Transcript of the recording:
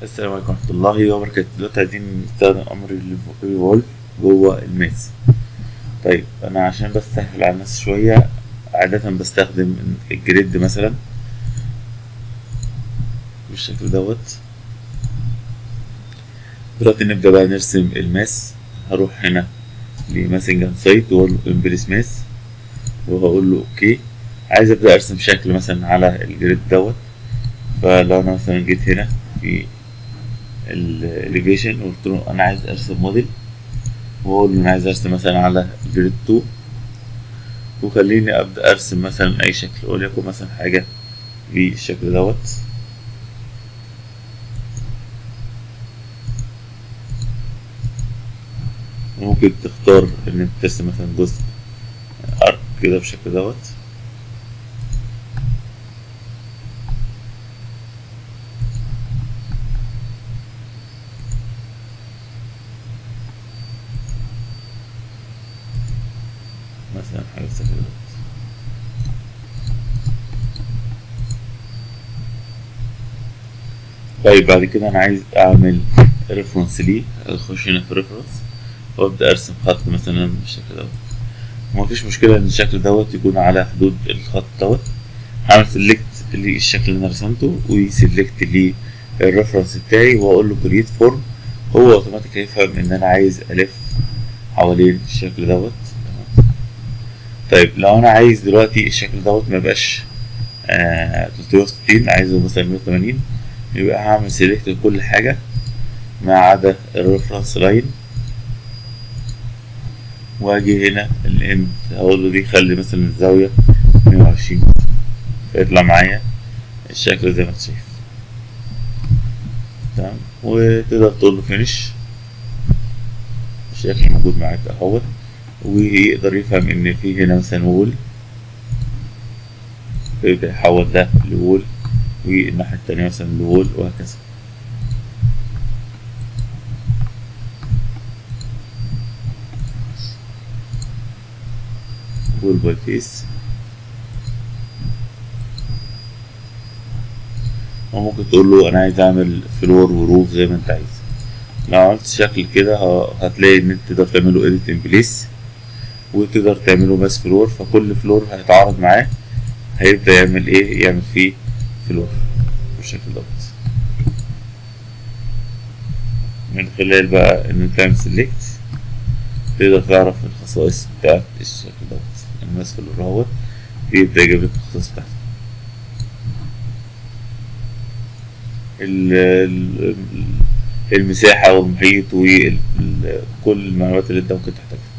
السلام عليكم ورحمة الله وبركاته دلوقتي عايزين نستخدم أمر ريفولف جوه الماس طيب أنا عشان بس أسهل على الناس شوية عادة بستخدم الجريد مثلا بالشكل دوت دلوقتي نبدأ بقى نرسم الماس هروح هنا لماسنج سايت وأقول له امبريس ماس وهقول له اوكي عايز ابدا ارسم شكل مثلا على الجريد دوت فلو انا مثلا جيت هنا في الاليفيشن وقلت له انا عايز ارسم موديل واقول له انا عايز ارسم مثلا على جريد 2 وخليني ابدا ارسم مثلا اي شكل وليكن مثلا حاجه بالشكل دوت ممكن تختار ان انت ترسم مثلا جزء ارك كده بالشكل دوت مثلا حاجة بالشكل دوت طيب بعد كده انا عايز اعمل ريفرنس ليه اخش هنا في ريفرنس وابدا ارسم خط مثلا بالشكل دوت مفيش مشكلة ان الشكل دوت يكون على حدود الخط دوت هعمل سيلكت للشكل اللي انا رسمته وسيلكت للريفرنس بتاعي واقول له كريت فورم هو اوتوماتيك هيفهم ان انا عايز الف حوالين الشكل دوت طيب لو انا عايز دلوقتي الشكل دوت ميبقاش آه 360 عايزه مثلا 180 يبقى هعمل سيلكت لكل حاجة ما عدا الريفرنس لاين واجي هنا الاند هقول له دي خلي مثلا الزاوية مية وعشرين فيطلع معايا الشكل زي ما انت شايف تمام وتقدر تقول له فينش الشكل موجود معاك اهوت ويقدر يفهم ان في هنا مثلا وول فيبدأ يحول ده لوول والناحية التانية مثلا لوول وهكذا وول باي فيس وممكن تقول له انا عايز اعمل فلور وروف زي ما انت عايز لو عملت شكل كده هتلاقي ان انت تقدر تعمله edit in place وتقدر تعمله بس فلور فكل فلور هيتعارض معاه هيبدأ يعمل ايه يعمل فيه فلور بالشكل دوت من خلال بقى ان انت تعمل سيلكت تقدر تعرف الخصائص بتاعت الشكل دوت الماس فلور اهوت بيبدأ يجيب لك الخصائص بتاعته المساحة والمحيط وكل المعلومات اللي انت ممكن تحتاجها